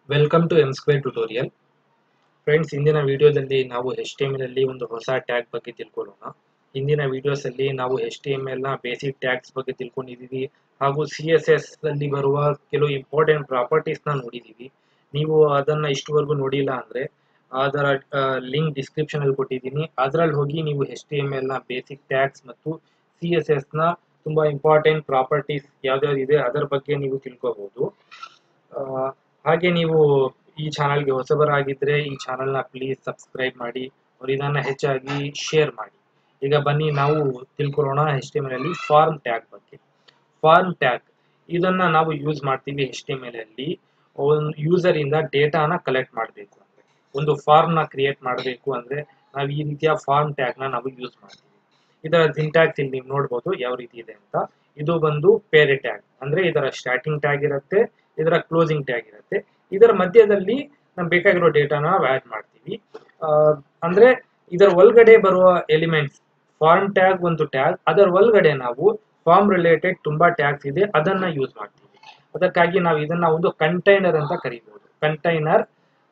welcome to M square tutorial friends ಇಂದಿನ ವಿಡಿಯೋದಲ್ಲಿ ನಾವು ಎಚ್ ಟಿ ಎಮ್ ಎಲ್ ಅಲ್ಲಿ ಒಂದು ಹೊಸ ಟ್ಯಾಗ್ ಬಗ್ಗೆ ತಿಳ್ಕೊಳ್ಳೋಣ ಹಿಂದಿನ ವಿಡಿಯೋಸ್ ಅಲ್ಲಿ ನಾವು ಎಚ್ ಟಿ ಎಮ್ ಎಲ್ ನ ಬೇಸಿಕ್ ಟ್ಯಾಗ್ಸ್ ಬಗ್ಗೆ ತಿಳ್ಕೊಂಡಿದೀವಿ ಹಾಗೂ ಸಿ ಎಸ್ ಎಸ್ ಅಲ್ಲಿ ಬರುವ ಕೆಲವು ಇಂಪಾರ್ಟೆಂಟ್ ಪ್ರಾಪರ್ಟೀಸ್ ನ ನೋಡಿದೀವಿ ನೀವು ಅದನ್ನ ಇಷ್ಟವರೆಗೂ ನೋಡಿಲ್ಲ ಅಂದ್ರೆ ಅದರ ಲಿಂಕ್ ಡಿಸ್ಕ್ರಿಪ್ಷನ್ ಅಲ್ಲಿ ಕೊಟ್ಟಿದ್ದೀನಿ ಅದರಲ್ಲಿ ಹೋಗಿ ನೀವು ಎಚ್ ಟಿ ಎಮ್ ಎಲ್ ನ ಬೇಸಿಕ್ ಟ್ಯಾಗ್ಸ್ ಮತ್ತು ಸಿ ಎಸ್ ಎಸ್ ನ ತುಂಬಾ ಇಂಪಾರ್ಟೆಂಟ್ ಪ್ರಾಪರ್ಟೀಸ್ ಯಾವ್ದಾವ್ದು ಇದೆ ಅದರ ಬಗ್ಗೆ ನೀವು ತಿಳ್ಕೋಬಹುದು ಆ, ಹಾಗೆ ನೀವು ಈ ಚಾನಲ್ಗೆ ಹೊಸಬರಾಗಿದ್ರೆ ಈ ಚಾನಲ್ನ ಪ್ಲೀಸ್ ಸಬ್ಸ್ಕ್ರೈಬ್ ಮಾಡಿ ಅವ್ರು ಇದನ್ನ ಹೆಚ್ಚಾಗಿ ಶೇರ್ ಮಾಡಿ ಈಗ ಬನ್ನಿ ನಾವು ತಿಳ್ಕೊಳ್ಳೋಣ ಎಚ್ ಟಿ ಎಮ್ ಎಲ್ ಅಲ್ಲಿ ಫಾರ್ಮ್ ಟ್ಯಾಗ್ ಬಗ್ಗೆ ಫಾರ್ಮ್ ಟ್ಯಾಗ್ ಇದನ್ನ ನಾವು ಯೂಸ್ ಮಾಡ್ತೀವಿ ಎಚ್ ಟಿ ಎಮ್ ಎಲ್ ಅಲ್ಲಿ ಒಂದು ಯೂಸರ್ ಇಂದ ಡೇಟಾನ ಕಲೆಕ್ಟ್ ಮಾಡಬೇಕು ಅಂದ್ರೆ ಒಂದು ಫಾರ್ಮ್ ನ ಕ್ರಿಯೇಟ್ ಮಾಡಬೇಕು ಅಂದ್ರೆ ನಾವು ಈ ರೀತಿಯ ಫಾರ್ಮ್ ಟ್ಯಾಗ್ ನ ನಾವು ಯೂಸ್ ಮಾಡ್ತೀವಿ ಇದರ ಸಿಂಟ್ಯಾಕ್ಸ್ ಇಲ್ಲಿ ನೀವು ನೋಡ್ಬೋದು ಯಾವ ರೀತಿ ಇದೆ ಅಂತ ಇದು ಬಂದು ಪೇರೆ ಟ್ಯಾಗ್ ಅಂದ್ರೆ ಇದರ ಸ್ಟಾರ್ಟಿಂಗ್ ಟ್ಯಾಗ್ ಇರುತ್ತೆ ಇದರ ಕ್ಲೋಸಿಂಗ್ ಟ್ಯಾಗ್ ಇರುತ್ತೆ ಇದರ ಮಧ್ಯದಲ್ಲಿ ನಮ್ಗೆ ಬೇಕಾಗಿರೋ ಡೇಟಾನ ಆಡ್ ಮಾಡ್ತೀವಿ ಆ, ಅಂದ್ರೆ ಇದರ ಒಳಗಡೆ ಬರುವ ಎಲಿಮೆಂಟ್ಸ್ ಫಾರ್ಮ್ ಟ್ಯಾಗ್ ಒಂದು ಟ್ಯಾಗ್ ಅದರ ಒಳಗಡೆ ನಾವು ಫಾರ್ಮ್ ರಿಲೇಟೆಡ್ ತುಂಬಾ ಟ್ಯಾಗ್ಸ್ ಇದೆ ಅದನ್ನ ಯೂಸ್ ಮಾಡ್ತೀವಿ ಅದಕ್ಕಾಗಿ ನಾವು ಇದನ್ನ ಒಂದು ಕಂಟೈನರ್ ಅಂತ ಕರಿಬಹುದು ಕಂಟೈನರ್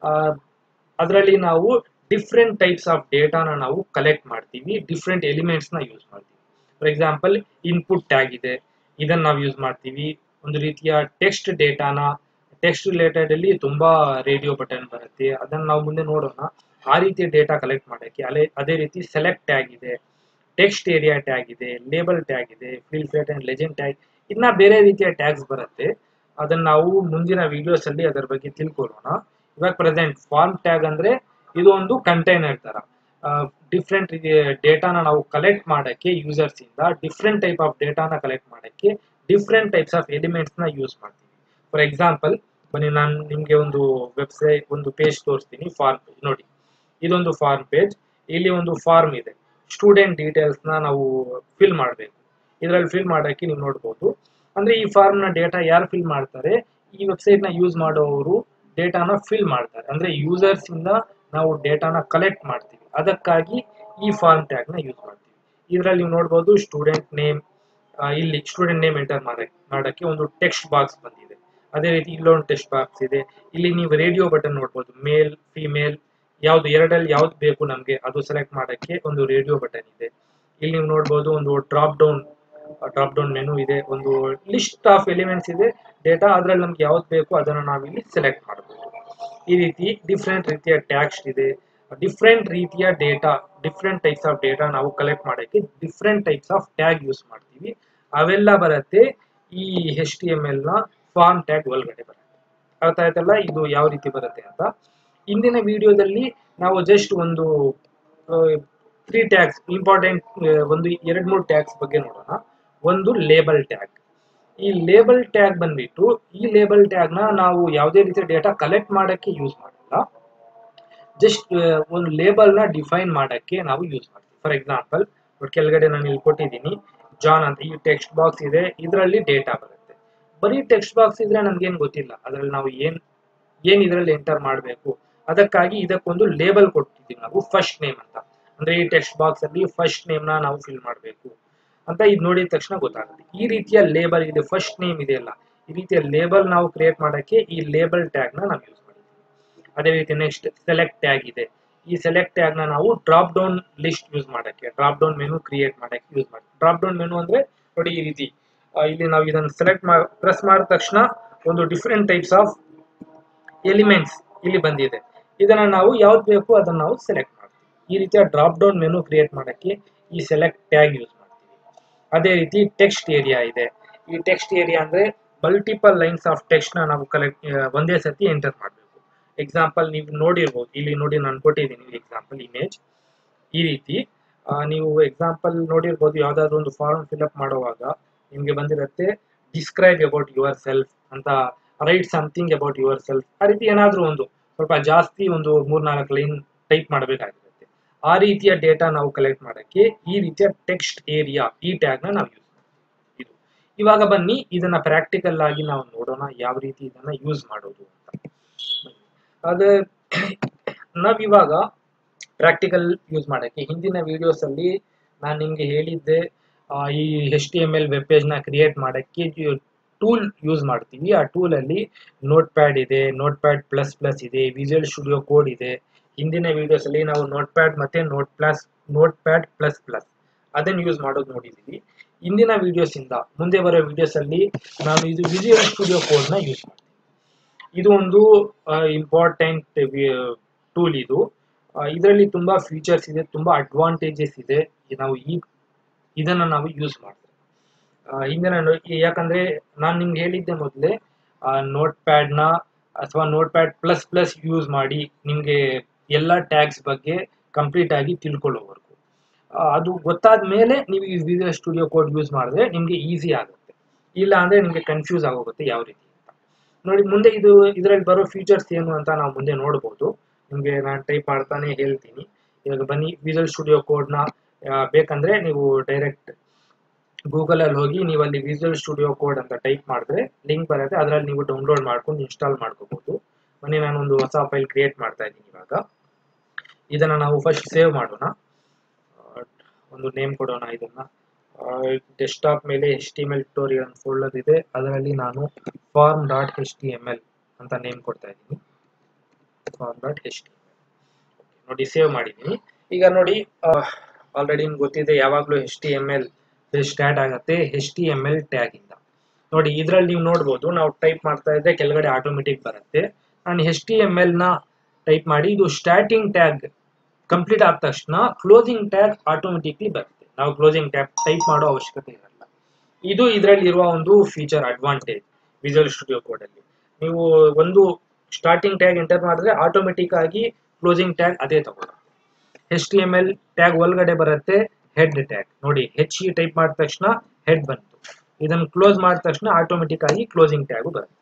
ಅದರಲ್ಲಿ ನಾವು ಡಿಫ್ರೆಂಟ್ ಟೈಪ್ಸ್ ಆಫ್ ಡೇಟಾನ ನಾವು ಕಲೆಕ್ಟ್ ಮಾಡ್ತೀವಿ ಡಿಫ್ರೆಂಟ್ ಎಲಿಮೆಂಟ್ಸ್ ನ ಯೂಸ್ ಮಾಡ್ತೀವಿ ಫಾರ್ ಎಕ್ಸಾಂಪಲ್ ಇನ್ಪುಟ್ ಟ್ಯಾಗ್ ಇದೆ ಇದನ್ನ ನಾವು ಯೂಸ್ ಮಾಡ್ತೀವಿ ಒಂದು ರೀತಿಯ ಟೆಕ್ಸ್ಟ್ ಡೇಟಾನ ಟೆಕ್ಸ್ಟ್ ರಿಲೇಟೆಡ್ ಅಲ್ಲಿ ತುಂಬಾ ರೇಡಿಯೋ ಬಟನ್ ಬರುತ್ತೆ ಅದನ್ನ ನಾವು ಮುಂದೆ ನೋಡೋಣ ಆ ರೀತಿಯ ಡೇಟಾ ಕಲೆಕ್ಟ್ ಮಾಡೋಕ್ಕೆ ಅಲ್ಲೇ ಅದೇ ರೀತಿ ಸೆಲೆಕ್ಟ್ ಟ್ಯಾಗ್ ಇದೆ ಟೆಕ್ಸ್ಟ್ ಏರಿಯಾ ಟ್ಯಾಗ್ ಇದೆ ಲೇಬಲ್ ಟ್ಯಾಗ್ ಇದೆ fieldset and legend tag ಇನ್ನ ಬೇರೆ ರೀತಿಯ ಟ್ಯಾಗ್ಸ್ ಬರುತ್ತೆ ಅದನ್ನ ನಾವು ಮುಂದಿನ ವಿಡಿಯೋಸ್ ಅಲ್ಲಿ ಅದರ ಬಗ್ಗೆ ತಿಳ್ಕೊಳ್ಳೋಣ ಇವಾಗ ಪ್ರೆಸೆಂಟ್ ಫಾರ್ಮ್ ಟ್ಯಾಗ್ ಅಂದ್ರೆ ಇದು ಒಂದು ಕಂಟೈನರ್ ತರ ಡಿಫ್ರೆಂಟ್ ಡೇಟಾನ ನಾವು ಕಲೆಕ್ಟ್ ಮಾಡಕ್ಕೆ ಯೂಸರ್ಸ್ ಇಂದ ಡಿಫ್ರೆಂಟ್ ಟೈಪ್ ಆಫ್ ಡೇಟಾನ ಕಲೆಕ್ಟ್ ಮಾಡಕ್ಕೆ ಡಿಫ್ರೆಂಟ್ ಟೈಪ್ಸ್ ಆಫ್ ಎಲಿಮೆಂಟ್ಸ್ ನ ಯೂಸ್ ಮಾಡ್ತೀವಿ ಫಾರ್ ಎಕ್ಸಾಂಪಲ್ ಬನ್ನಿ ನಾನು ನಿಮ್ಗೆ ಒಂದು ವೆಬ್ಸೈಟ್ ಒಂದು ಪೇಜ್ ತೋರಿಸ್ತೀನಿ ಫಾರ್ಮ್ ಪೇಜ್ ನೋಡಿ ಇದೊಂದು ಫಾರ್ಮ್ ಪೇಜ್ ಇಲ್ಲಿ ಒಂದು ಫಾರ್ಮ್ ಇದೆ ಸ್ಟೂಡೆಂಟ್ ಡೀಟೇಲ್ಸ್ ನ ನಾವು ಫಿಲ್ ಮಾಡಬೇಕು ಇದರಲ್ಲಿ ಫಿಲ್ ಮಾಡೋಕ್ಕೆ ನೀವು ನೋಡ್ಬೋದು ಅಂದ್ರೆ ಈ ಫಾರ್ಮ್ ನ ಡೇಟಾ ಯಾರು ಫಿಲ್ ಮಾಡ್ತಾರೆ ಈ ವೆಬ್ಸೈಟ್ ನ ಯೂಸ್ ಮಾಡೋರು ಡೇಟಾನ ಫಿಲ್ ಮಾಡ್ತಾರೆ ಅಂದ್ರೆ ಯೂಸರ್ಸ್ ಇಂದ ನಾವು ಡೇಟಾನ ಕಲೆಕ್ಟ್ ಮಾಡ್ತೀವಿ ಅದಕ್ಕಾಗಿ ಈ ಫಾರ್ಮ್ ಟ್ಯಾಗ್ ನ ಯೂಸ್ ಮಾಡ್ತೀವಿ ಇದರಲ್ಲಿ ನೀವು ನೋಡ್ಬೋದು ಸ್ಟೂಡೆಂಟ್ ನೇಮ್ ಇಲ್ಲಿ ಸ್ಟೂಡೆಂಟ್ ನೇಮ್ ಎಂಟರ್ ಮಾಡಕ್ಕೆ ಒಂದು ಟೆಕ್ಸ್ಟ್ ಬಾಕ್ಸ್ ಬಂದಿದೆ ಅದೇ ರೀತಿ ಇಲ್ಲೊಂದು ಟೆಕ್ಸ್ಟ್ ಬಾಕ್ಸ್ ಇದೆ ಇಲ್ಲಿ ನೀವು ರೇಡಿಯೋ ಬಟನ್ ನೋಡ್ಬೋದು ಮೇಲ್ ಫಿಮೇಲ್ ಯಾವ್ದು ಎರಡಲ್ಲಿ ಯಾವ್ದು ಬೇಕು ನಮಗೆ ಅದು ಸೆಲೆಕ್ಟ್ ಮಾಡಕ್ಕೆ ಒಂದು ರೇಡಿಯೋ ಬಟನ್ ಇದೆ ಇಲ್ಲಿ ನೀವು ನೋಡ್ಬೋದು ಒಂದು drop down drop down menu ಇದೆ ಒಂದು ಲಿಸ್ಟ್ ಆಫ್ ಎಲಿಮೆಂಟ್ಸ್ ಇದೆ ಡೇಟಾ ಅದ್ರಲ್ಲಿ ನಮ್ಗೆ ಯಾವ್ದು ಬೇಕು ಅದನ್ನ ನಾವಿಲ್ಲಿ ಸೆಲೆಕ್ಟ್ ಮಾಡಬಹುದು ಈ ರೀತಿ ಡಿಫ್ರೆಂಟ್ ರೀತಿಯ ಟ್ಯಾಕ್ಸ್ ಇದೆ ಡಿಫ್ರೆಂಟ್ ರೀತಿಯ data different types of data ನಾವು ಕಲೆಕ್ಟ್ ಮಾಡೋಕ್ಕೆ different types of tag use ಮಾಡ್ತೀವಿ ಅವೆಲ್ಲ ಬರುತ್ತೆ ಈ ಎಚ್ ಟಿ ಎಮ್ ಎಲ್ ನ ಫಾರ್ಮ್ ಟ್ಯಾಗ್ ಒಳಗಡೆ ಬರುತ್ತೆ ಅರ್ಥ ಆಯ್ತಲ್ಲ ಇದು ಯಾವ ರೀತಿ ಬರುತ್ತೆ ಅಂತ ಇಂದಿನ ವಿಡಿಯೋದಲ್ಲಿ ನಾವು ಜಸ್ಟ್ ಒಂದು ತ್ರೀ ಟ್ಯಾಗ್ಸ್ ಇಂಪಾರ್ಟೆಂಟ್ ಒಂದು ಎರಡ್ ಮೂರು ಟ್ಯಾಗ್ಸ್ ಬಗ್ಗೆ ನೋಡೋಣ ಒಂದು ಲೇಬಲ್ ಟ್ಯಾಗ್ ಈ ಲೇಬಲ್ ಟ್ಯಾಗ್ ಬಂದ್ಬಿಟ್ಟು ಈ ಲೇಬಲ್ ಟ್ಯಾಗ್ ನ ನಾವು ಯಾವುದೇ ರೀತಿಯ ಡೇಟಾ ಕಲೆಕ್ಟ್ ಮಾಡಕ್ಕೆ ಯೂಸ್ ಮಾಡಲ್ಲ ಜಸ್ಟ್ ಒಂದು ಲೇಬಲ್ ನ ಡಿಫೈನ್ ಮಾಡಕ್ಕೆ ನಾವು ಯೂಸ್ ಮಾಡ್ತೀವಿ ಫಾರ್ ಎಕ್ಸಾಂಪಲ್ ಕೆಳಗಡೆ ನಾನು ಇಲ್ಲಿ ಕೊಟ್ಟಿದ್ದೀನಿ ಜಾನ್ ಅಂತ ಈ ಟೆಕ್ಸ್ಟ್ ಬಾಕ್ಸ್ ಇದೆ ಇದರಲ್ಲಿ ಡೇಟಾ ಬರುತ್ತೆ ಬರೀ ಟೆಕ್ಸ್ಟ್ ಬಾಕ್ಸ್ ಇದ್ರೆ ನನ್ಗೇನ್ ಗೊತ್ತಿಲ್ಲ ಅದ್ರಲ್ಲಿ ನಾವು ಏನ್ ಏನ್ ಇದರಲ್ಲಿ ಎಂಟರ್ ಮಾಡಬೇಕು ಅದಕ್ಕಾಗಿ ಇದಕ್ಕೊಂದು ಲೇಬಲ್ ಕೊಟ್ಟಿದ್ದೀವಿ ನಾವು ಫಸ್ಟ್ ನೇಮ್ ಅಂತ ಅಂದ್ರೆ ಈ ಟೆಕ್ಸ್ಟ್ ಬಾಕ್ಸ್ ಅಲ್ಲಿ ಫಸ್ಟ್ ನೇಮ್ ನ ನಾವು ಫಿಲ್ ಮಾಡಬೇಕು ಅಂತ ಇದು ನೋಡಿದ ತಕ್ಷಣ ಗೊತ್ತಾಗುತ್ತೆ ಈ ರೀತಿಯ ಲೇಬಲ್ ಇದೆ ಫಸ್ಟ್ ನೇಮ್ ಇದೆಯಲ್ಲ ಈ ರೀತಿಯ ಲೇಬಲ್ ನಾವು ಕ್ರಿಯೇಟ್ ಮಾಡಕ್ಕೆ ಈ ಲೇಬಲ್ ಟ್ಯಾಗ್ ನ ನಾವು ಯೂಸ್ ಮಾಡಿದ್ದೀವಿ ಅದೇ ರೀತಿ ನೆಕ್ಸ್ಟ್ ಸೆಲೆಕ್ಟ್ ಟ್ಯಾಗ್ ಇದೆ ಈ ಸೆಲೆಕ್ಟ್ ಟ್ಯಾಗ್ ನ ನಾವು ಡ್ರಾಪ್ ಡೌನ್ ಲಿಸ್ಟ್ ಯೂಸ್ ಮಾಡಕ್ಕೆ ಡ್ರಾಪ್ ಡೌನ್ ಮೆನು ಕ್ರಿಯೇಟ್ ಮಾಡಕ್ಕೆ ಯೂಸ್ ಮಾಡ್ತೀವಿ ಡ್ರಾಪ್ ಡೌನ್ ಮೆನು ಅಂದ್ರೆ ನೋಡಿ ಈ ರೀತಿ ಆ, ಇಲ್ಲಿ ನಾವು ಇದನ್ನು ಸೆಲೆಕ್ಟ್ ಮಾ ಪ್ರೆಸ್ ಮಾಡಿದ ತಕ್ಷಣ ಒಂದು ಡಿಫ್ರೆಂಟ್ ಟೈಪ್ಸ್ ಆಫ್ ಎಲಿಮೆಂಟ್ಸ್ ಇಲ್ಲಿ ಬಂದಿದೆ ಇದನ್ನ ನಾವು ಯಾವ್ದು ಬೇಕು ಅದನ್ನ ನಾವು ಸೆಲೆಕ್ಟ್ ಮಾಡ್ತೀವಿ ಈ ರೀತಿಯ ಡ್ರಾಪ್ ಡೌನ್ ಮೆನು ಕ್ರಿಯೇಟ್ ಮಾಡಕ್ಕೆ ಈ ಸೆಲೆಕ್ಟ್ ಟ್ಯಾಗ್ ಯೂಸ್ ಮಾಡ್ತೀವಿ ಅದೇ ರೀತಿ ಟೆಕ್ಸ್ಟ್ ಏರಿಯಾ ಇದೆ ಈ ಟೆಕ್ಸ್ಟ್ ಏರಿಯಾ ಅಂದ್ರೆ ಮಲ್ಟಿಪಲ್ ಲೈನ್ಸ್ ಆಫ್ ಟೆಕ್ಸ್ಟ್ ನ ನಾವು ಕಲೆಕ್ಟ್ ಒಂದೇ ಸತಿ ಎಂಟರ್ ಮಾಡಬೇಕು ಎಕ್ಸಾಂಪಲ್ ನೀವು ನೋಡಿರ್ಬೋದು ಇಲ್ಲಿ ನೋಡಿ ನಾನು ಕೊಟ್ಟಿದ್ದೀನಿ ಎಕ್ಸಾಂಪಲ್ ಇಮೇಜ್ ಈ ರೀತಿ ಆ, ನೀವು ಎಕ್ಸಾಂಪಲ್ ನೋಡಿರ್ಬೋದು ಯಾವ್ದಾದ್ರು ಒಂದು ಫಾರ್ಮ್ ಫಿಲ್ಅಪ್ ಮಾಡುವಾಗ ನಿಮ್ಗೆ ಬಂದಿರುತ್ತೆ ಡಿಸ್ಕ್ರೈಬ್ ಅಬೌಟ್ ಯುವರ್ ಸೆಲ್ಫ್ ಅಂತ write something about yourself ಆ ರೀತಿ ಏನಾದ್ರೂ ಒಂದು ಸ್ವಲ್ಪ ಜಾಸ್ತಿ ಒಂದು ಮೂರ್ನಾಲ್ಕು ಲೈನ್ ಟೈಪ್ ಮಾಡಬೇಕಾಗಿರುತ್ತೆ ಆ ರೀತಿಯ ಡೇಟಾ ನಾವು ಕಲೆಕ್ಟ್ ಮಾಡಕ್ಕೆ ಈ ರೀತಿಯ ಟೆಕ್ಸ್ಟ್ ಏರಿಯಾ ಈ ಟ್ಯಾಗ್ ನ ನಾವು ಯೂಸ್ ಮಾಡ್ತೀವಿ ಇದು ಇವಾಗ ಬನ್ನಿ ಇದನ್ನ ಪ್ರಾಕ್ಟಿಕಲ್ ಆಗಿ ನಾವು ನೋಡೋಣ ಯಾವ ರೀತಿ ಇದನ್ನ ಯೂಸ್ ಮಾಡೋದು ಅಂತ ಅದೇ ನಾವಿವಾಗ ಪ್ರಾಕ್ಟಿಕಲ್ ಯೂಸ್ ಮಾಡಕ್ಕೆ ಹಿಂದಿನ ವಿಡಿಯೋಸ್ ಅಲ್ಲಿ ನಾನು ನಿಮ್ಗೆ ಹೇಳಿದ್ದೆ ಆ, ಈ H T M L web page ನ ಕ್ರಿಯೇಟ್ ಮಾಡಕ್ಕೆ ಟೂಲ್ ಯೂಸ್ ಮಾಡ್ತೀವಿ ಆ ಟೂಲ್ ಅಲ್ಲಿ ನೋಟ್ ಪ್ಯಾಡ್ ಇದೆ ನೋಟ್ ಪ್ಯಾಡ್ ಪ್ಲಸ್ ಪ್ಲಸ್ ಇದೆ ವಿಜುವಲ್ ಸ್ಟುಡಿಯೋ ಕೋಡ್ ಇದೆ ಹಿಂದಿನ ವಿಡಿಯೋಸ್ ಅಲ್ಲಿ ನಾವು ನೋಟ್ ಪ್ಯಾಡ್ ಮತ್ತೆ note plus notepad plus plus ಅದನ್ನು ಯೂಸ್ ಮಾಡೋದು ನೋಡಿದೀವಿ ಇಂದಿನ ವಿಡಿಯೋಸ್ ಇಂದ ಮುಂದೆ ಬರೋ ವಿಡಿಯೋಸ್ ಅಲ್ಲಿ ನಾನು ಇದು ವಿಜುವಲ್ ಸ್ಟುಡಿಯೋ ಕೋಡ್ ನ ಯೂಸ್ ಮಾಡ್ತೀನಿ ಇದು ಒಂದು ಇಂಪಾರ್ಟೆಂಟ್ ಟೂಲ್ ಇದು ಇದರಲ್ಲಿ ತುಂಬಾ ಫೀಚರ್ಸ್ ಇದೆ ತುಂಬಾ ಅಡ್ವಾಂಟೇಜಸ್ ಇದೆ ಈ ನಾವು ಈ ಇದನ್ನ ನಾವು ಯೂಸ್ ಮಾಡ್ತೀವಿ ಹಿಂದಿನ ನೋ- ಯಾಕಂದ್ರೆ ನಾನು ನಿಮ್ಗೆ ಹೇಳಿದ್ದೆ ಮೊದಲೇ ನೋಟ್ ಪ್ಯಾಡ್ ನ ಅಥವಾ notepad plus plus use ಮಾಡಿ ನಿಮ್ಗೆ ಎಲ್ಲ ಟ್ಯಾಗ್ಸ್ ಬಗ್ಗೆ ಕಂಪ್ಲೀಟ್ ಆಗಿ ತಿಳ್ಕೊಳ್ಳೋವರೆಗೂ ಆ, ಅದು ಗೊತ್ತಾದ ಮೇಲೆ ನೀವು ಈ ವಿಜುವಲ್ ಸ್ಟುಡಿಯೋ ಕೋಡ್ ಯೂಸ್ ಮಾಡಿದ್ರೆ ನಿಮ್ಗೆ ಈಸಿ ಆಗುತ್ತೆ ಇಲ್ಲ ಅಂದ್ರೆ ನಿಮ್ಗೆ ಕನ್ಫ್ಯೂಸ್ ಆಗೋಗುತ್ತೆ ಯಾವ ರೀತಿ ಅಂತ ನೋಡಿ ಮುಂದೆ ಇದು ಇದರಲ್ಲಿ ಬರೋ ಫೀಚರ್ಸ್ ಏನು ಅಂತ ನಾವು ಮುಂದೆ ನೋಡ್ಬೋದು ನಿಮ್ಗೆ ನಾನು ಟೈಪ್ ಮಾಡ್ತಾನೆ ಹೇಳ್ತೀನಿ ಇವಾಗ ಬನ್ನಿ ವಿಜುವಲ್ ಸ್ಟುಡಿಯೋ ಕೋಡ್ನ ಬೇಕಂದ್ರೆ ನೀವು ಡೈರೆಕ್ಟ್ ಗೂಗಲ್ ಅಲ್ಲಿ ಹೋಗಿ ನೀವು ಅಲ್ಲಿ ವಿಜುವಲ್ ಸ್ಟುಡಿಯೋ ಕೋಡ್ ಅಂತ ಟೈಪ್ ಮಾಡಿದ್ರೆ ಲಿಂಕ್ ಬರುತ್ತೆ ಅದರಲ್ಲಿ ನೀವು ಡೌನ್ಲೋಡ್ ಮಾಡ್ಕೊಂಡು ಇನ್ಸ್ಟಾಲ್ ಮಾಡ್ಕೋಬಹುದು ಬನ್ನಿ ನಾನು ಒಂದು ಹೊಸ ಫೈಲ್ ಕ್ರಿಯೇಟ್ ಮಾಡ್ತಾ ಇದ್ದೀನಿ ಇವಾಗ ಇದನ್ನ ನಾವು ಫಸ್ಟ್ ಸೇವ್ ಮಾಡೋಣ ಆ, ಒಂದು ನೇಮ್ ಕೊಡೋಣ ಇದನ್ನ ಡೆಸ್ಕ್ಟಾಪ್ ಮೇಲೆ H T M L tutorial ಅಂತ ಫೋಲ್ಡರ್ ಇದೆ ಅದರಲ್ಲಿ ನಾನು form dot H T M L ಅಂತ ನೇಮ್ ಕೊಡ್ತಾ ಇದ್ದೀನಿ ಫಾರ್ಮ್ ಡಾಟ್ ಎಚ್ ಟಿ ನೋಡಿ ಸೇವ್ ಮಾಡಿದ್ದೀನಿ ಈಗ ನೋಡಿ ಆಲ್ರೆಡಿ ನಿಮ್ಗೆ ಗೊತ್ತಿದೆ ಯಾವಾಗಲೂ H T M L start ಆಗುತ್ತೆ H T M L tag ಇಂದ ನೋಡಿ ಇದರಲ್ಲಿ ನೀವು ನೋಡ್ಬೋದು ನಾವು ಟೈಪ್ ಮಾಡ್ತಾ ಇದ್ರೆ ಕೆಳಗಡೆ ಆಟೋಮೆಟಿಕ್ ಬರುತ್ತೆ ನಾನು ಎಚ್ ಟಿ ಎಮ್ ಎಲ್ ನ ಟೈಪ್ ಮಾಡಿ ಇದು ಸ್ಟಾರ್ಟಿಂಗ್ ಟ್ಯಾಗ್ ಕಂಪ್ಲೀಟ್ ಆದ ತಕ್ಷಣ ಕ್ಲೋಸಿಂಗ್ ಟ್ಯಾಗ್ ಆಟೋಮೆಟಿಕ್ಲಿ ಬರುತ್ತೆ ನಾವು ಕ್ಲೋಸಿಂಗ್ ಟ್ಯಾಗ್ ಟೈಪ್ ಮಾಡೋ ಅವಶ್ಯಕತೆ ಇರಲ್ಲ ಇದು ಇದರಲ್ಲಿ ಇರುವ ಒಂದು feature advantage visual studio code ಅಲ್ಲಿ ನೀವು ಒಂದು ಸ್ಟಾರ್ಟಿಂಗ್ ಟ್ಯಾಗ್ ಎಂಟರ್ ಮಾಡಿದ್ರೆ ಆಟೋಮೆಟಿಕ್ ಆಗಿ ಕ್ಲೋಸಿಂಗ್ ಟ್ಯಾಗ್ ಅದೇ ತಗೊಳುತ್ತೆ H T M L tag ಒಳಗಡೆ ಬರುತ್ತೆ ಹೆಡ್ ಟ್ಯಾಗ್ ನೋಡಿ ಹೆಚ್ ಇ ಟೈಪ್ ಮಾಡಿದ ತಕ್ಷಣ ಹೆಡ್ ಬಂತು ಇದನ್ನು ಕ್ಲೋಸ್ ಮಾಡಿದ ತಕ್ಷಣ ಆಟೋಮೆಟಿಕ್ ಆಗಿ ಕ್ಲೋಸಿಂಗ್ ಟ್ಯಾಗು ಬರುತ್ತೆ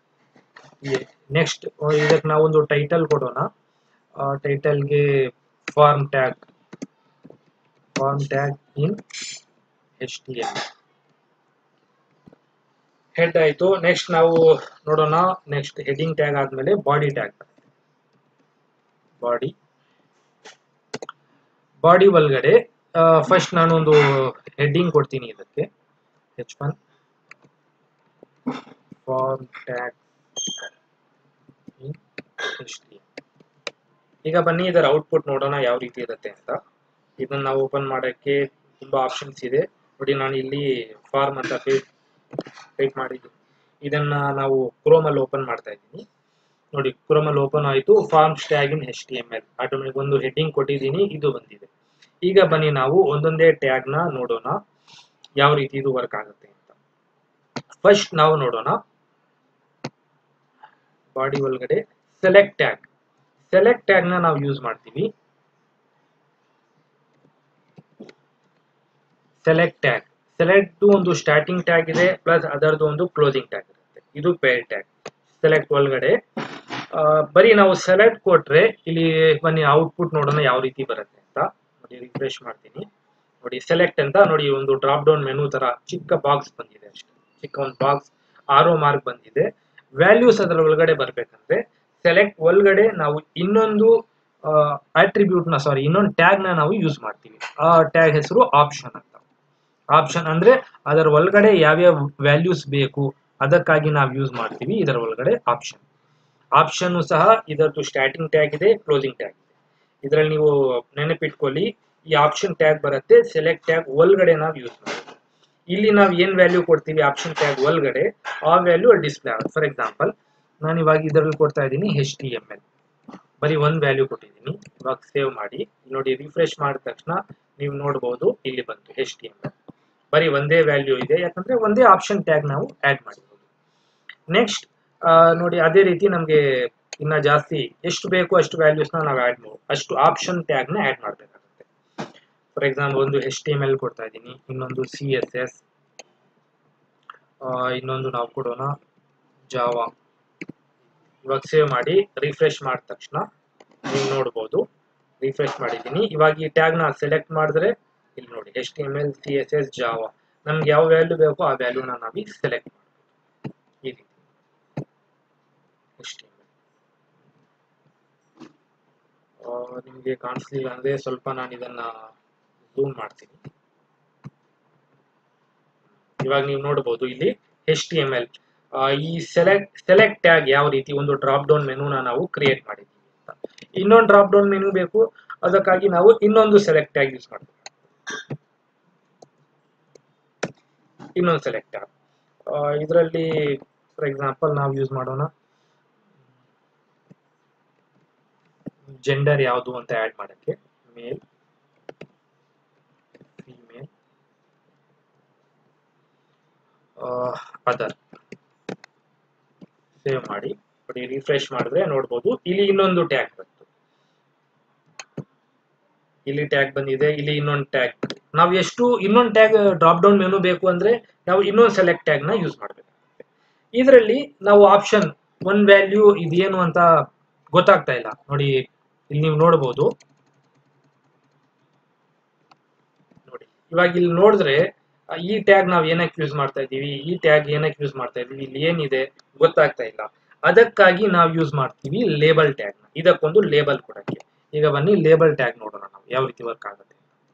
ನೆಕ್ಸ್ಟ್ ಇದಕ್ಕೆ ನಾವು ಒಂದು ಟೈಟಲ್ ಕೊಡೋಣ ಟೈಟಲ್ಗೆ form tag form tag in H T M head ಆಯ್ತು ನೆಕ್ಸ್ಟ್ ನಾವು ನೋಡೋಣ ನೆಕ್ಸ್ಟ್ ಹೆಡಿಂಗ್ ಟ್ಯಾಗ್ ಆದ್ಮೇಲೆ ಬಾಡಿ ಟ್ಯಾಗ್ ಬಾಡಿ ಬಾಡಿ ಒಳಗಡೆ ಫಸ್ಟ್ ನಾನು ಒಂದು ಹೆಡ್ಡಿಂಗ್ ಕೊಡ್ತೀನಿ ಇದಕ್ಕೆ ಹೆಚ್ ಒನ್ ಫಾರ್ಮ್ ಟ್ಯಾಗ್ ಈಗ ಬನ್ನಿ ಇದರ ಔಟ್ಪುಟ್ ನೋಡೋಣ ಯಾವ ರೀತಿ ಇರುತ್ತೆ ಅಂತ ಇದನ್ನ ನಾವು ಓಪನ್ ಮಾಡೋಕ್ಕೆ ತುಂಬಾ ಆಪ್ಷನ್ಸ್ ಇದೆ ನೋಡಿ ನಾನು ಇಲ್ಲಿ ಫಾರ್ಮ್ ಅಂತ ಟೈಪ್ ಮಾಡಿದ್ದೀನಿ ಇದನ್ನ ನಾವು ಕ್ರೋಮ್ ಅಲ್ಲಿ ಓಪನ್ ಮಾಡ್ತಾ ಇದ್ದೀನಿ ನೋಡಿ ಕ್ರೋಮ್ ಅಲ್ಲಿ ಓಪನ್ ಆಯಿತು form tag in H T M L automatic ಒಂದು ಹೆಡ್ಡಿಂಗ್ ಕೊಟ್ಟಿದ್ದೀನಿ ಇದು ಬಂದಿದೆ ಈಗ ಬನ್ನಿ ನಾವು ಒಂದೊಂದೇ ಟ್ಯಾಗ್ ನ ನೋಡೋಣ ಯಾವ ರೀತಿ ಇದು ವರ್ಕ್ ಆಗುತ್ತೆ ಅಂತ ಫಸ್ಟ್ ನಾವು ನೋಡೋಣ ಬಾಡಿ ಒಳಗಡೆ ಸೆಲೆಕ್ಟ್ ಟ್ಯಾಗ್ ಸೆಲೆಕ್ಟ್ ಟ್ಯಾಗ್ ನ ನಾವು ಯೂಸ್ ಮಾಡ್ತೀವಿ ಸೆಲೆಕ್ಟ್ ಟ್ಯಾಗ್ ಸೆಲೆಕ್ಟ್ ಒಂದು ಸ್ಟಾರ್ಟಿಂಗ್ ಟ್ಯಾಗ್ ಇದೆ ಪ್ಲಸ್ ಅದರದ್ದು ಒಂದು ಕ್ಲೋಸಿಂಗ್ ಟ್ಯಾಗ್ ಇರುತ್ತೆ ಇದು ಪೇರ್ ಟ್ಯಾಗ್ ಸೆಲೆಕ್ಟ್ ಒಳಗಡೆ ಆ, ಬರೀ ನಾವು ಸೆಲೆಕ್ಟ್ ಕೊಟ್ರೆ ಇಲ್ಲಿ ಬನ್ನಿ ಔಟ್ಪುಟ್ ನೋಡೋಣ ಯಾವ ರೀತಿ ಬರುತ್ತೆ ಅಂತ ನೋಡಿ ರಿಫ್ರೆಶ್ ಮಾಡ್ತೀನಿ ನೋಡಿ ಸೆಲೆಕ್ಟ್ ಅಂತ ನೋಡಿ ಒಂದು ಡ್ರಾಪ್ ಡೌನ್ ಮೆನು ತರ ಚಿಕ್ಕ ಬಾಕ್ಸ್ ಬಂದಿದೆ ಅಷ್ಟೇ ಚಿಕ್ಕ ಒಂದು ಬಾಕ್ಸ್ ಆರೋ ಮಾರ್ಕ್ ಬಂದಿದೆ ವ್ಯಾಲ್ಯೂಸ್ ಅದರ ಒಳಗಡೆ ಬರ್ಬೇಕಂದ್ರೆ ಸೆಲೆಕ್ಟ್ ಒಳಗಡೆ ನಾವು ಇನ್ನೊಂದು ಅಟ್ರಿಬ್ಯೂಟ್ ನ ಸಾರಿ ಇನ್ನೊಂದು ಟ್ಯಾಗ್ ನ ನಾವು ಯೂಸ್ ಮಾಡ್ತೀವಿ ಆ ಟ್ಯಾಗ್ ಹೆಸರು ಆಪ್ಷನ್ ಅಂತ ಆಪ್ಷನ್ ಅಂದ್ರೆ ಅದರ ಒಳಗಡೆ ಯಾವ್ಯಾವ ವ್ಯಾಲ್ಯೂಸ್ ಬೇಕು ಅದಕ್ಕಾಗಿ ನಾವು ಯೂಸ್ ಮಾಡ್ತೀವಿ ಇದರ ಒಳಗಡೆ ಆಪ್ಷನ್ ಆಪ್ಷನ್ ಸಹ ಇದರದ್ದು ಸ್ಟಾರ್ಟಿಂಗ್ ಟ್ಯಾಗ್ ಇದೆ ಕ್ಲೋಸಿಂಗ್ ಟ್ಯಾಗ್ ಇದೆ ಇದರಲ್ಲಿ ನೀವು ನೆನಪಿಟ್ಕೊಳ್ಳಿ ಈ ಆಪ್ಷನ್ ಟ್ಯಾಗ್ ಬರುತ್ತೆ ಸೆಲೆಕ್ಟ್ ಟ್ಯಾಗ್ ಒಳಗಡೆ ನಾವು ಯೂಸ್ ಮಾಡ್ತೀವಿ ಇಲ್ಲಿ ನಾವು ಏನ್ ವ್ಯಾಲ್ಯೂ ಕೊಡ್ತೀವಿ ಆಪ್ಷನ್ ಟ್ಯಾಗ್ ಒಳಗಡೆ ಆ ವ್ಯಾಲ್ಯೂ ಡಿಸ್ಪ್ಲೇ ಆಗುತ್ತೆ ಫಾರ್ ಎಕ್ಸಾಂಪಲ್ ನಾನು ಇವಾಗ ಇದರಲ್ಲಿ ಕೊಡ್ತಾ ಇದ್ದೀನಿ ಎಚ್ ಟಿ ಎಮ್ ಎಲ್ ಬರೀ ಒಂದು ವ್ಯಾಲ್ಯೂ ಕೊಟ್ಟಿದ್ದೀನಿ ಇವಾಗ ಸೇವ್ ಮಾಡಿ ನೋಡಿ ರಿಫ್ರೆಶ್ ಮಾಡಿದ ತಕ್ಷಣ ನೀವು ನೋಡಬಹುದು ಇಲ್ಲಿ ಬಂತು ಎಚ್ ಟಿ ಎಮ್ ಎಲ್ ಬರೀ ಒಂದೇ ವ್ಯಾಲ್ಯೂ ಇದೆ ಯಾಕಂದ್ರೆ ಒಂದೇ ಆಪ್ಷನ್ ಟ್ಯಾಗ್ ನಾವು ಆಡ್ ಮಾಡಿರೋದು ನೆಕ್ಸ್ಟ್ ನೋಡಿ ಅದೇ ರೀತಿ ನಮಗೆ ಇನ್ನ ಜಾಸ್ತಿ ಎಷ್ಟು ಬೇಕು ಅಷ್ಟು ವ್ಯಾಲ್ಯೂಸ್ನ ನಾವು ಆಡ್ ಮಾಡ್ಬೋದು ಅಷ್ಟು ಆಪ್ಷನ್ ಟ್ಯಾಗ್ನ ಆಡ್ ಮಾಡಬೇಕಾಗುತ್ತೆ ಫಾರ್ ಎಕ್ಸಾಂಪಲ್ ಒಂದು ಎಚ್ ಟಿ ಎಮ್ ಎಲ್ ಕೊಡ್ತಾ ಇದ್ದೀನಿ ಇನ್ನೊಂದು ಸಿ ಎಸ್ ಎಸ್ ಇನ್ನೊಂದು ನಾವು ಕೊಡೋಣ ಜಾವಾ ಇವಾಗ ಸೇವ್ ಮಾಡಿ ರಿಫ್ರೆಶ್ ಮಾಡಿದ ತಕ್ಷಣ ನೀವು ನೋಡ್ಬೋದು ರಿಫ್ರೆಶ್ ಮಾಡಿದ್ದೀನಿ ಇವಾಗ ಈ ಟ್ಯಾಗ್ನ ಸೆಲೆಕ್ಟ್ ಮಾಡಿದ್ರೆ ಇಲ್ಲಿ ನೋಡಿ H T M L C S S Java ನಮ್ಗೆ ಯಾವ ವ್ಯಾಲ್ಯೂ ಬೇಕೋ ಆ ವ್ಯಾಲ್ಯೂನ ನಾವು ಸೆಲೆಕ್ಟ್ ಮಾಡಬೇಕು ಈ ರೀತಿ ಎಚ್ ಟಿ ಎಮ್ ಎಲ್ ನಿಮಗೆ ಕಾಣಿಸ್ಲಿಲ್ಲ ಅಂದ್ರೆ ಸ್ವಲ್ಪ ನಾನು ಇದನ್ನ ಝೂಮ್ ಮಾಡ್ತೀನಿ ಇವಾಗ ನೀವು ನೋಡಬಹುದು ಇಲ್ಲಿ ಎಚ್ ಟಿ ಎಮ್ ಎಲ್ ಈ ಸೆಲೆಕ್ಟ್ ಸೆಲೆಕ್ಟ್ ಟ್ಯಾಗ್ ಯಾವ ರೀತಿ ಒಂದು ಡ್ರಾಪ್ ಡೌನ್ ಮೆನುನ ನಾವು ಕ್ರಿಯೇಟ್ ಮಾಡಿದ್ದೀವಿ ಅಂತ ಇನ್ನೊಂದು ಡ್ರಾಪ್ ಡೌನ್ ಮೆನು ಬೇಕು ಅದಕ್ಕಾಗಿ ನಾವು ಇನ್ನೊಂದು ಸೆಲೆಕ್ಟ್ ಟ್ಯಾಗ್ ಯೂಸ್ ಮಾಡ್ತೀವಿ ಇನ್ನೊಂದು ಸೆಲೆಕ್ಟ್ ಟ್ಯಾಗ್ ಇದರಲ್ಲಿ ಫಾರ್ ಎಕ್ಸಾಂಪಲ್ ನಾವು ಯೂಸ್ ಮಾಡೋಣ ಜೆಂಡರ್ ಯಾವುದು ಅಂತ ಆ್ಯಡ್ ಮಾಡೋಕ್ಕೆ ಮೇಲ್ ಫಿಮೇಲ್ ಅದರ್ ಸೇವ್ ಮಾಡಿ ನೋಡಿ ರಿಫ್ರೆಶ್ ಮಾಡಿದ್ರೆ ನೋಡ್ಬೋದು ಇಲ್ಲಿ ಇನ್ನೊಂದು ಟ್ಯಾಗ್ ಬಂತು ಇಲ್ಲಿ ಟ್ಯಾಗ್ ಬಂದಿದೆ ಇಲ್ಲಿ ಇನ್ನೊಂದು ಟ್ಯಾಗ್ ನಾವು ಎಷ್ಟು ಇನ್ನೊಂದು ಟ್ಯಾಗ್ ಡ್ರಾಪ್ ಡೌನ್ ಮೆನು ಬೇಕು ಅಂದ್ರೆ ನಾವು ಇನ್ನೊಂದು ಸೆಲೆಕ್ಟ್ ಟ್ಯಾಗ್ ನ ಯೂಸ್ ಮಾಡಬೇಕಾಗುತ್ತೆ ಇದರಲ್ಲಿ ನಾವು ಆಪ್ಷನ್ ಒನ್ ವ್ಯಾಲ್ಯೂ ಇದೇನು ಅಂತ ಗೊತ್ತಾಗ್ತಾ ಇಲ್ಲ ನೋಡಿ ಇಲ್ಲಿ ನೀವು ನೋಡಬಹುದು ನೋಡಿ ಇವಾಗ ಇಲ್ಲಿ ನೋಡಿದ್ರೆ ಆ, ಈ ಟ್ಯಾಗ್ ನಾವು ಏನಕ್ಕೆ ಯೂಸ್ ಮಾಡ್ತಾ ಇದ್ದೀವಿ ಈ ಟ್ಯಾಗ್ ಏನಕ್ಕೆ ಯೂಸ್ ಮಾಡ್ತಾ ಇದ್ದೀವಿ ಇಲ್ಲಿ ಏನಿದೆ ಗೊತ್ತಾಗ್ತಾ ಇಲ್ಲ ಅದಕ್ಕಾಗಿ ನಾವು ಯೂಸ್ ಮಾಡ್ತೀವಿ ಲೇಬಲ್ ಟ್ಯಾಗ್ ನ ಇದಕ್ಕೊಂದು ಲೇಬಲ್ ಕೊಡಕ್ಕೆ ಈಗ ಬನ್ನಿ ಲೇಬಲ್ ಟ್ಯಾಗ್ ನೋಡೋಣ ನಾವು ಯಾವ ರೀತಿ ವರ್ಕ್ ಆಗುತ್ತೆ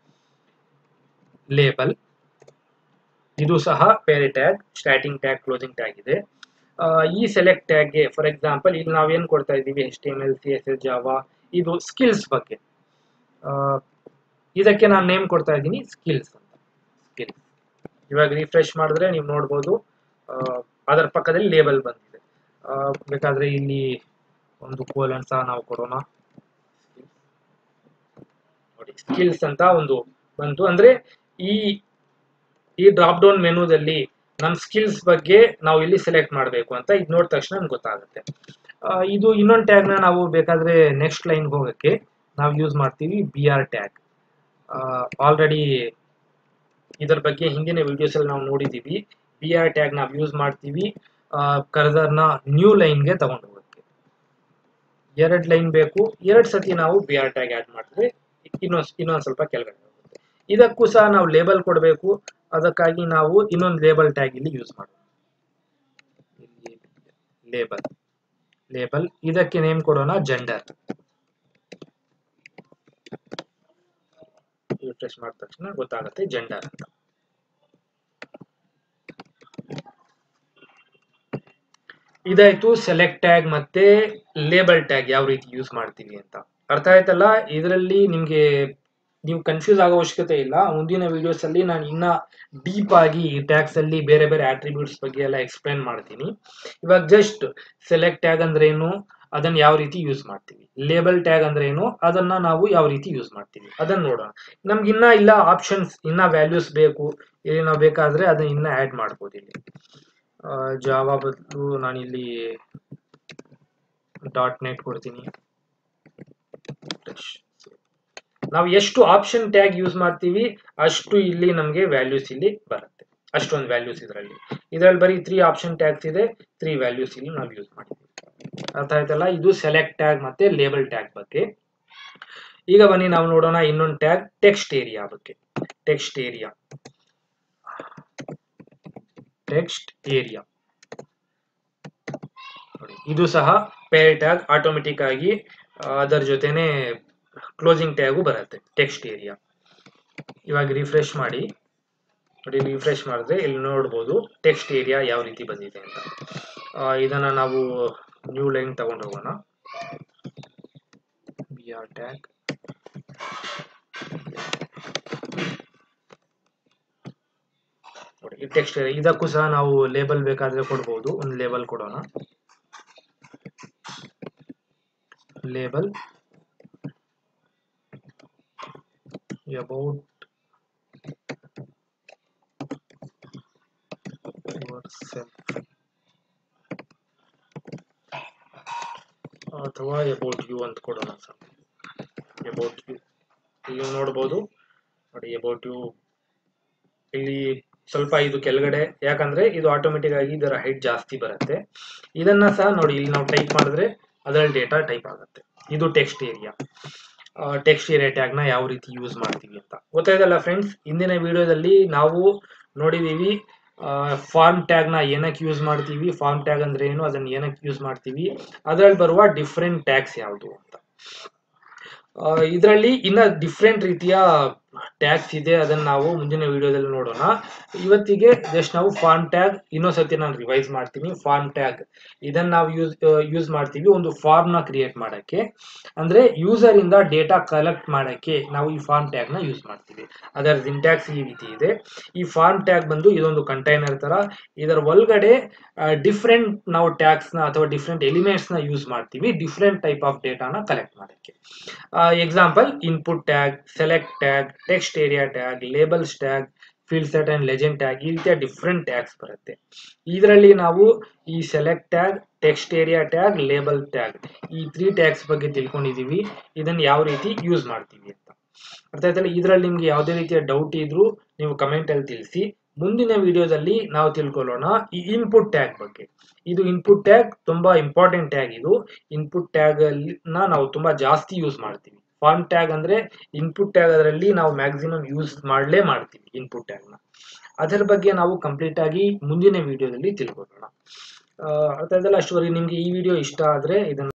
ಲೇಬಲ್ ಇದು ಸಹ ಬೇರೆ tag starting tag closing tag ಇದೆ ಆ, ಈ ಸೆಲೆಕ್ಟ್ ಟ್ಯಾಗ್ಗೆ ಫಾರ್ ಎಕ್ಸಾಂಪಲ್ ಇಲ್ಲಿ ನಾವೇನ್ ಕೊಡ್ತಾ ಇದ್ದೀವಿ H T M L C S S Java ಇದು ಸ್ಕಿಲ್ಸ್ ಬಗ್ಗೆ ಆ, ಇದಕ್ಕೆ ನಾನು ನೇಮ್ ಕೊಡ್ತಾ ಇದ್ದೀನಿ ಸ್ಕಿಲ್ಸ್ ಅಂತ ಸ್ಕಿಲ್ಸ್ ಇವಾಗ ರಿಫ್ರೆಶ್ ಮಾಡಿದ್ರೆ ನೀವು ನೋಡ್ಬೋದು ಆ, ಅದರ ಪಕ್ಕದಲ್ಲಿ ಲೇಬಲ್ ಬಂದಿದೆ ಆ, ಬೇಕಾದ್ರೆ ಇಲ್ಲಿ ಒಂದು ಕೋಲನ್ ಸಹ ನಾವು ಕೊಡೋಣ ನೋಡಿ ಸ್ಕಿಲ್ಸ್ ಅಂತ ಒಂದು ಬಂತು ಅಂದ್ರೆ ಈ ಈ ಡ್ರಾಪ್ ಡೌನ್ ಮೆನುದಲ್ಲಿ ನಮ್ಮ ಸ್ಕಿಲ್ಸ್ ಬಗ್ಗೆ ನಾವು ಇಲ್ಲಿ ಸೆಲೆಕ್ಟ್ ಮಾಡಬೇಕು ಅಂತ ಇದು ನೋಡಿದ ತಕ್ಷಣ ನಮ್ಗೆ ಗೊತ್ತಾಗುತ್ತೆ ಆ, ಇದು ಇನ್ನೊಂದು ಟ್ಯಾಗ್ನ ನಾವು ಬೇಕಾದ್ರೆ ನೆಕ್ಸ್ಟ್ ಲೈನ್ ಹೋಗಕ್ಕೆ ನಾವು ಯೂಸ್ ಮಾಡ್ತೀವಿ ಬಿ ಆರ್ ಟ್ಯಾಗ್ ಆಲ್ರೆಡಿ ಇದರ ಬಗ್ಗೆ ಹಿಂದಿನ ವಿಡಿಯೋಸ್ ಅಲ್ಲಿ ನಾವು ನೋಡಿದ್ದೀವಿ ಬಿ ಆರ್ ಟ್ಯಾಗ್ ನಾವು ಯೂಸ್ ಮಾಡ್ತೀವಿ ಕರ್ಸರ್ನ ನ್ಯೂ ಲೈನ್ಗೆ ತಗೊಂಡು ಹೋಗಕ್ಕೆ ಎರಡು ಲೈನ್ ಬೇಕು ಎರಡು ಸತಿ ನಾವು ಬಿ ಆರ್ ಟ್ಯಾಗ್ ಆ್ಯಡ್ ಮಾಡಿದ್ರೆ ಇನ್ನೊಂದು ಇನ್ನೊಂದು ಸ್ವಲ್ಪ ಕೆಳಗಡೆ ಹೋಗುತ್ತೆ ಇದಕ್ಕೂ ಸಹ ನಾವು ಲೇಬಲ್ ಕೊಡಬೇಕು ಅದಕ್ಕಾಗಿ ನಾವು ಇನ್ನೊಂದು ಲೇಬಲ್ ಟ್ಯಾಗ್ ಇಲ್ಲಿ ಯೂಸ್ ಮಾಡೋಣ ಲೇಬಲ್ ಲೇಬಲ್ ಇದಕ್ಕೆ ನೇಮ್ ಕೊಡೋಣ ಜೆಂಡರ್ ರಿಫ್ರೆಶ್ ಮಾಡಿದ ತಕ್ಷಣ ಗೊತ್ತಾಗುತ್ತೆ ಜೆಂಡರ್ ಅಂತ ಇದಾಯ್ತು ಸೆಲೆಕ್ಟ್ ಟ್ಯಾಗ್ ಮತ್ತೆ ಲೇಬಲ್ ಟ್ಯಾಗ್ ಯಾವ ರೀತಿ ಯೂಸ್ ಮಾಡ್ತೀವಿ ಅಂತ ಅರ್ಥ ಆಯ್ತಲ್ಲ ಇದರಲ್ಲಿ ನಿಮ್ಗೆ ನೀವು ಕನ್ಫ್ಯೂಸ್ ಆಗೋ ಅವಶ್ಯಕತೆ ಇಲ್ಲ ಮುಂದಿನ ವಿಡಿಯೋಸ್ ಅಲ್ಲಿ ನಾನು ಇನ್ನ ಡೀಪ್ ಆಗಿ ಈ ಟ್ಯಾಗ್ಸ್ ಅಲ್ಲಿ ಬೇರೆ ಬೇರೆ ಆಟ್ರಿಬ್ಯೂಟ್ಸ್ ಬಗ್ಗೆ ಎಲ್ಲ ಎಕ್ಸ್ಪ್ಲೈನ್ ಮಾಡ್ತೀನಿ ಇವಾಗ ಜಸ್ಟ್ ಸೆಲೆಕ್ಟ್ ಟ್ಯಾಗ್ ಅಂದ್ರೆ ಏನು ಅದನ್ನ ಯಾವ ರೀತಿ ಯೂಸ್ ಮಾಡ್ತೀವಿ ಲೇಬಲ್ ಟ್ಯಾಗ್ ಅಂದ್ರೆ ಏನು ಅದನ್ನ ನಾವು ಯಾವ ರೀತಿ ಯೂಸ್ ಮಾಡ್ತೀವಿ ಅದನ್ನ ನೋಡೋಣ ನಮ್ಗೆ ಇನ್ನ ಇಲ್ಲ ಆಪ್ಷನ್ಸ್ ಇನ್ನ ವ್ಯಾಲ್ಯೂಸ್ ಬೇಕು ಇಲ್ಲಿ ನಾವು ಬೇಕಾದ್ರೆ ಅದನ್ನ ಇನ್ನ ಆಡ್ ಮಾಡ್ಬೋದು ಇಲ್ಲಿ ಜಾವಾ ಬದಲು ನಾನಿಲ್ಲಿ ಡಾಟ್ ನೆಟ್ ಕೊಡ್ತೀನಿ ನಾವು ಎಷ್ಟು ಆಪ್ಷನ್ ಟ್ಯಾಗ್ ಯೂಸ್ ಮಾಡ್ತೀವಿ ಅಷ್ಟು ಇಲ್ಲಿ ನಮಗೆ ವ್ಯಾಲ್ಯೂಸ್ ಇಲ್ಲಿ ಬರುತ್ತೆ ಅಷ್ಟೊಂದು ವ್ಯಾಲ್ಯೂಸ್ ಇದರಲ್ಲಿ ಇದರಲ್ಲಿ ಬರೀ ತ್ರೀ ಆಪ್ಷನ್ ಟ್ಯಾಗ್ಸ್ ಇದೆ ತ್ರೀ ವ್ಯಾಲ್ಯೂಸ್ ಇಲ್ಲಿ ನಾವು ಯೂಸ್ ಮಾಡಿದ್ದೀವಿ ಅರ್ಥ ಆಯ್ತಲ್ಲ ಇದು ಸೆಲೆಕ್ಟ್ ಟ್ಯಾಗ್ ಮತ್ತೆ ಲೇಬಲ್ ಟ್ಯಾಗ್ ಬಗ್ಗೆ ಈಗ ಬನ್ನಿ ನಾವು ನೋಡೋಣ ಇನ್ನೊಂದು ಟ್ಯಾಗ್ ಟೆಕ್ಸ್ಟ್ ಏರಿಯಾ ಬಗ್ಗೆ ಟೆಕ್ಸ್ಟ್ ಏರಿಯಾ ಟೆಕ್ಸ್ಟ್ ಏರಿಯಾ ನೋಡಿ ಇದು ಸಹ ಪೇರ್ ಟ್ಯಾಗ್ ಆಟೋಮೆಟಿಕ್ ಆಗಿ ಆ, ಅದರ ಜೊತೆನೆ ಕ್ಲೋಸಿಂಗ್ ಟ್ಯಾಗು ಬರುತ್ತೆ ಟೆಕ್ಸ್ಟ್ ಏರಿಯಾ ಇವಾಗ ರಿಫ್ರೆಶ್ ಮಾಡಿ ನೋಡಿ ರಿಫ್ರೆಶ್ ಮಾಡಿದ್ರೆ ಇಲ್ಲಿ ನೋಡ್ಬೋದು ಟೆಕ್ಸ್ಟ್ ಏರಿಯಾ ಯಾವ ರೀತಿ ಬಂದಿದೆ ಅಂತ ಆ, ಇದನ್ನ ನಾವು ನ್ಯೂ ಲೈನ್ ತಗೊಂಡು ಹೋಗೋಣ ಬಿ ಆರ್ ಟ್ಯಾಗ್ ನೋಡಿ ಈ ಟೆಕ್ಸ್ಟ್ ಇದಕ್ಕೂ ಸಹ ನಾವು ಲೇಬಲ್ ಬೇಕಾದ್ರೆ ಕೊಡ್ಬೋದು ಒಂದು ಲೇಬಲ್ ಕೊಡೋಣ ಲೇಬಲ್ about yourself ಅಥವಾ ಅಬೌಟ್ ಯು ಅಂತ ಕೊಡೋಣ ಸರ್ ಅಬೌಟ್ ಯು ಇಲ್ಲಿ ನೋಡ್ಬೋದು ನೋಡಿ ಅಬೌಟ್ ಯು ಇಲ್ಲಿ ಸ್ವಲ್ಪ ಇದು ಕೆಳಗಡೆ ಯಾಕಂದ್ರೆ ಇದು ಆಟೋಮೆಟಿಕ್ ಆಗಿ ಇದರ ಹೈಟ್ ಜಾಸ್ತಿ ಬರುತ್ತೆ ಇದನ್ನ ಸಹ ನೋಡಿ ಇಲ್ಲಿ ನಾವು ಟೈಪ್ ಮಾಡಿದ್ರೆ ಅದರಲ್ಲಿ ಡೇಟಾ ಟೈಪ್ ಆಗುತ್ತೆ ಇದು ಟೆಕ್ಸ್ಟ್ ಏರಿಯಾ ಟೆಕ್ಸ್ಟ್ ಏರಿಯಾ ಟ್ಯಾಗ್ನ ಯಾವ ರೀತಿ ಯೂಸ್ ಮಾಡ್ತೀವಿ ಅಂತ ಗೊತ್ತಾಯ್ತಲ್ಲ ಫ್ರೆಂಡ್ಸ್ ಇಂದಿನ ವಿಡಿಯೋದಲ್ಲಿ ನಾವು ನೋಡಿದೀವಿ ಫಾರ್ಮ್ ಟ್ಯಾಗ್ನ ಏನಕ್ಕೆ ಯೂಸ್ ಮಾಡ್ತೀವಿ ಫಾರ್ಮ್ ಟ್ಯಾಗ್ ಅಂದ್ರೆ ಏನು ಅದನ್ನ ಏನಕ್ಕೆ ಯೂಸ್ ಮಾಡ್ತೀವಿ ಅದರಲ್ಲಿ ಬರುವ ಡಿಫ್ರೆಂಟ್ ಟ್ಯಾಗ್ಸ್ ಯಾವುದು ಅಂತ ಇದರಲ್ಲಿ ಇನ್ನ ಡಿಫ್ರೆಂಟ್ ರೀತಿಯ ಟ್ಯಾಗ್ಸ್ ಇದೆ ಅದನ್ನ ನಾವು ಮುಂದಿನ ವಿಡಿಯೋದಲ್ಲಿ ನೋಡೋಣ ಇವತ್ತಿಗೆ ಜಸ್ಟ್ ನಾವು ಫಾರ್ಮ್ ಟ್ಯಾಗ್ ಇನ್ನೊಂದ್ಸತಿ ನಾನು ರಿವೈಸ್ ಮಾಡ್ತೀನಿ ಫಾರ್ಮ್ ಟ್ಯಾಗ್ ಇದನ್ನ ನಾವು ಯೂಸ್ ಯೂಸ್ ಮಾಡ್ತೀವಿ ಒಂದು ಫಾರ್ಮ್ ನ ಕ್ರಿಯೇಟ್ ಮಾಡಕ್ಕೆ ಅಂದ್ರೆ ಯೂಸರ್ ಇಂದ ಡೇಟಾ ಕಲೆಕ್ಟ್ ಮಾಡಕ್ಕೆ ನಾವು ಈ ಫಾರ್ಮ್ ಟ್ಯಾಗ್ ನ ಯೂಸ್ ಮಾಡ್ತೀವಿ ಅದರ ಸಿಂಟ್ಯಾಕ್ಸ್ ಈ ರೀತಿ ಇದೆ ಈ ಫಾರ್ಮ್ ಟ್ಯಾಗ್ ಬಂದು ಇದೊಂದು ಕಂಟೈನರ್ ತರ ಇದರ ಒಳಗಡೆ ಡಿಫ್ರೆಂಟ್ ನಾವು ಟ್ಯಾಗ್ಸ್ ನ ಅಥವಾ ಡಿಫ್ರೆಂಟ್ ಎಲಿಮೆಂಟ್ಸ್ ನ ಯೂಸ್ ಮಾಡ್ತೀವಿ ಡಿಫ್ರೆಂಟ್ ಟೈಪ್ ಆಫ್ ಡೇಟಾನ ಕಲೆಕ್ಟ್ ಮಾಡಕ್ಕೆ example input tag select tag text area tag labels tag fieldset and legend tag ಈ ರೀತಿಯ ಡಿಫ್ರೆಂಟ್ ಟ್ಯಾಗ್ಸ್ ಬರುತ್ತೆ ಇದರಲ್ಲಿ ನಾವು ಈ select tag text area tag label tag ಈ ತ್ರೀ ಟ್ಯಾಗ್ಸ್ ಬಗ್ಗೆ ತಿಳ್ಕೊಂಡಿದೀವಿ ಇದನ್ನ ಯಾವ ರೀತಿ ಯೂಸ್ ಮಾಡ್ತೀವಿ ಅಂತ ಅರ್ಥ ಆಯ್ತಲ್ಲ ಇದರಲ್ಲಿ ನಿಮ್ಗೆ ಯಾವುದೇ ರೀತಿಯ ಡೌಟ್ ಇದ್ರೂ ನೀವು ಕಮೆಂಟ್ ಅಲ್ಲಿ ತಿಳಿಸಿ ಮುಂದಿನ ವಿಡಿಯೋದಲ್ಲಿ ನಾವು ತಿಳ್ಕೊಳ್ಳೋಣ ಈ ಇನ್ಪುಟ್ ಟ್ಯಾಗ್ ಬಗ್ಗೆ ಇದು ಇನ್ಪುಟ್ ಟ್ಯಾಗ್ ತುಂಬಾ ಇಂಪಾರ್ಟೆಂಟ್ ಟ್ಯಾಗ್ ಇದು ಇನ್ಪುಟ್ ಟ್ಯಾಗ್ ನ ನಾವು ತುಂಬಾ ಜಾಸ್ತಿ ಯೂಸ್ ಮಾಡ್ತೀವಿ ಫಾರ್ಮ್ ಟ್ಯಾಗ್ ಅಂದ್ರೆ ಇನ್ಪುಟ್ ಟ್ಯಾಗ್ ಅದರಲ್ಲಿ ನಾವು ಮ್ಯಾಕ್ಸಿಮಮ್ ಯೂಸ್ ಮಾಡಲೇ ಮಾಡ್ತೀವಿ ಇನ್ಪುಟ್ ಟ್ಯಾಗ್ ನ ಅದರ ಬಗ್ಗೆ ನಾವು ಕಂಪ್ಲೀಟ್ ಆಗಿ ಮುಂದಿನ ವಿಡಿಯೋದಲ್ಲಿ ತಿಳ್ಕೊಳ್ಳೋಣ ಅರ್ಥ ಆಯ್ತಲ್ಲ ಅಷ್ಟುವರೆಗೆ ನಿಮ್ಗೆ ಈ ವಿಡಿಯೋ ಇಷ್ಟ ಆದ್ರೆ ಇದನ್ನ